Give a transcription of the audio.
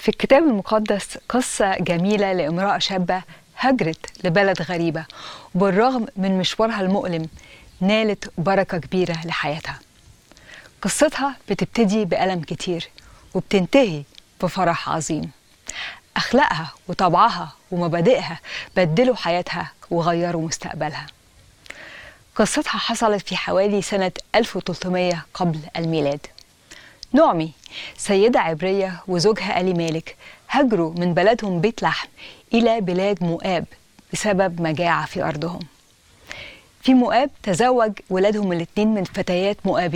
في الكتاب المقدس قصة جميلة لامرأة شابة هجرت لبلد غريبة وبالرغم من مشوارها المؤلم نالت بركة كبيرة لحياتها قصتها بتبتدي بألم كتير وبتنتهي بفرح عظيم أخلاقها وطبعها ومبادئها بدلوا حياتها وغيروا مستقبلها قصتها حصلت في حوالي سنة 1300 قبل الميلاد نعمي سيدة عبرية وزوجها ألي مالك هاجروا من بلدهم بيت لحم إلى بلاد مؤاب بسبب مجاعة في أرضهم في مؤاب تزوج ولادهم الاثنين من فتيات مؤابية